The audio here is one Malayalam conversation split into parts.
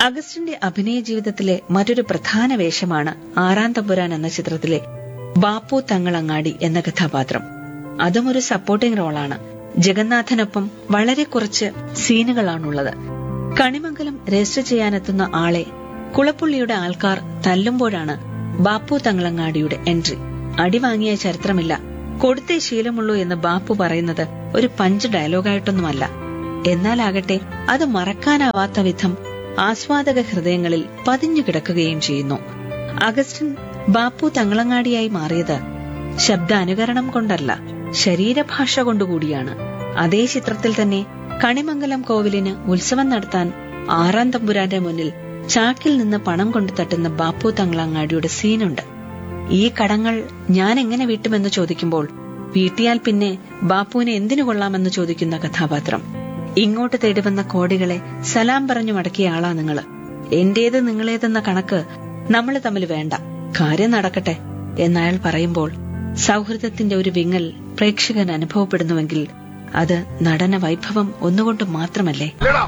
അഗസ്റ്റിന്റെ അഭിനയ ജീവിതത്തിലെ മറ്റൊരു പ്രധാന വേഷമാണ് ആറാം തമ്പുരാൻ എന്ന ചിത്രത്തിലെ ബാപ്പു തങ്ങളങ്ങാടി എന്ന കഥാപാത്രം അതും ഒരു സപ്പോർട്ടിംഗ് റോളാണ് ജഗന്നാഥനൊപ്പം വളരെ കുറച്ച് സീനുകളാണുള്ളത് കണിമംഗലം രജിസ്റ്റർ ചെയ്യാനെത്തുന്ന ആളെ കുളപ്പുള്ളിയുടെ ആൾക്കാർ തല്ലുമ്പോഴാണ് ബാപ്പു തങ്ങളങ്ങാടിയുടെ എൻട്രി അടി വാങ്ങിയ ചരിത്രമില്ല കൊടുത്തേ ശീലമുള്ളൂ എന്ന് ബാപ്പു പറയുന്നത് ഒരു പഞ്ച് ഡയലോഗായിട്ടൊന്നുമല്ല എന്നാലാകട്ടെ അത് മറക്കാനാവാത്ത വിധം ആസ്വാദക ഹൃദയങ്ങളിൽ പതിഞ്ഞു കിടക്കുകയും ചെയ്യുന്നു അഗസ്റ്റിൻ ബാപ്പു തങ്ങളങ്ങാടിയായി മാറിയത് ശബ്ദാനുകരണം കൊണ്ടല്ല ശരീരഭാഷ കൊണ്ടുകൂടിയാണ് അതേ ചിത്രത്തിൽ തന്നെ കണിമംഗലം കോവിലിന് ഉത്സവം നടത്താൻ ആറാം തമ്പുരാന്റെ മുന്നിൽ ചാക്കിൽ നിന്ന് പണം കൊണ്ടു തട്ടുന്ന ബാപ്പു തങ്ങളങ്ങാടിയുടെ സീനുണ്ട് ഈ കടങ്ങൾ ഞാൻ എങ്ങനെ വീട്ടുമെന്ന് ചോദിക്കുമ്പോൾ വീട്ടിയാൽ പിന്നെ ബാപ്പുവിനെ എന്തിനു കൊള്ളാമെന്ന് ചോദിക്കുന്ന കഥാപാത്രം ഇങ്ങോട്ട് തേടിവന്ന കോടികളെ സലാം പറഞ്ഞു മടക്കിയ ആളാ നിങ്ങള് എന്റേത് നിങ്ങളേതെന്ന കണക്ക് നമ്മൾ തമ്മിൽ വേണ്ട കാര്യം നടക്കട്ടെ എന്നയാൾ പറയുമ്പോൾ സൗഹൃദത്തിന്റെ ഒരു വിങ്ങൽ പ്രേക്ഷകൻ അനുഭവപ്പെടുന്നുവെങ്കിൽ അത് നടന വൈഭവം ഒന്നുകൊണ്ട് മാത്രമല്ലേ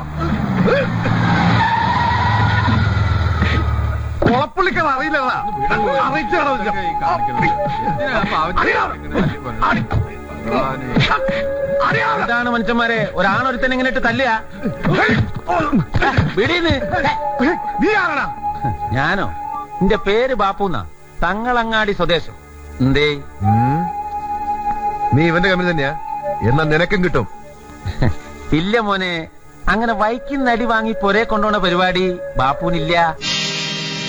കുളപ്പുള്ളിക്കത് അറിയില്ലടാ അറിയിച്ചാണോ എന്താണ് മനുഷ്യന്മാരെ ഒരാണൊരുത്തൻ ഇങ്ങനെ ഇട്ട് തല്ലുക വിടീന്ന് നീ ആരടാ ഞാനോ എന്റെ പേര് ബാപ്പുന്നാ തങ്ങളങ്ങാടി സ്വദേശം എന്തേ നീ ഇവന്റെ കമ്പനി തന്നെയാ എന്നാ നിനക്കും കിട്ടും ഇല്ല മോനെ അങ്ങനെ വൈക്കുന്ന അടി വാങ്ങി പൊരെ കൊണ്ടുപോണ പരിപാടി ബാപ്പുവിനില്ല